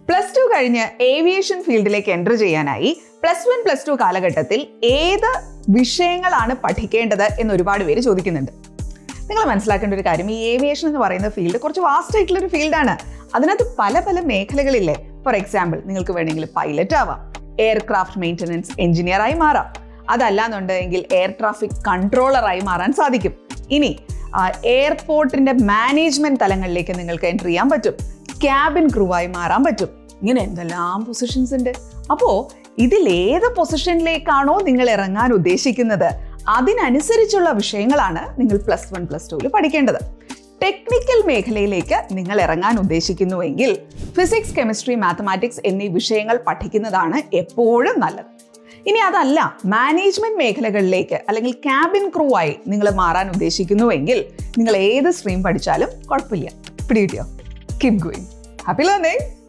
plus two കഴിഞ്ഞ് aviation ഫീൽഡിലേക്ക് enter ചെയ്യാനായി പ്ലസ് വൺ പ്ലസ് ടു കാലഘട്ടത്തിൽ ഏത് വിഷയങ്ങളാണ് പഠിക്കേണ്ടത് എന്ന് ഒരുപാട് പേര് ചോദിക്കുന്നുണ്ട് നിങ്ങൾ മനസ്സിലാക്കേണ്ട ഒരു കാര്യം ഈ ഏവിയേഷൻ എന്ന് പറയുന്ന ഫീൽഡ് കുറച്ച് വാസ്റ്റ് ആയിട്ടുള്ള ഒരു ഫീൽഡാണ് അതിനകത്ത് പല പല മേഖലകളില്ലേ ഫോർ എക്സാമ്പിൾ നിങ്ങൾക്ക് വേണമെങ്കിൽ പൈലറ്റ് ആവാം എയർക്രാഫ്റ്റ് മെയിൻ്റനൻസ് എഞ്ചിനീയർ ആയി മാറാം അതല്ലാന്നുണ്ടെങ്കിൽ എയർ ട്രാഫിക് കൺട്രോളറായി മാറാൻ സാധിക്കും ഇനി എയർപോർട്ടിന്റെ മാനേജ്മെന്റ് തലങ്ങളിലേക്ക് നിങ്ങൾക്ക് എൻ്റർ ചെയ്യാൻ പറ്റും ക്യാബിൻ ക്രൂ ആയി മാറാൻ പറ്റും ഇങ്ങനെ എന്തെല്ലാം പൊസിഷൻസ് ഉണ്ട് അപ്പോൾ ഇതിൽ ഏത് പൊസിഷനിലേക്കാണോ നിങ്ങൾ ഇറങ്ങാൻ ഉദ്ദേശിക്കുന്നത് അതിനനുസരിച്ചുള്ള വിഷയങ്ങളാണ് നിങ്ങൾ പ്ലസ് വൺ പ്ലസ് ടുവിൽ പഠിക്കേണ്ടത് ടെക്നിക്കൽ മേഖലയിലേക്ക് നിങ്ങൾ ഇറങ്ങാൻ ഉദ്ദേശിക്കുന്നുവെങ്കിൽ ഫിസിക്സ് കെമിസ്ട്രി മാത്തമാറ്റിക്സ് എന്നീ വിഷയങ്ങൾ പഠിക്കുന്നതാണ് എപ്പോഴും നല്ലത് ഇനി അതല്ല മാനേജ്മെന്റ് മേഖലകളിലേക്ക് അല്ലെങ്കിൽ ക്യാബിൻ ക്രൂ ആയി നിങ്ങൾ മാറാൻ ഉദ്ദേശിക്കുന്നുവെങ്കിൽ നിങ്ങൾ ഏത് സ്ട്രീം പഠിച്ചാലും കുഴപ്പമില്ല പിടികിട്ടിയോ കീപ് ഗോയിങ് ഹാപ്പി ലേണിംഗ്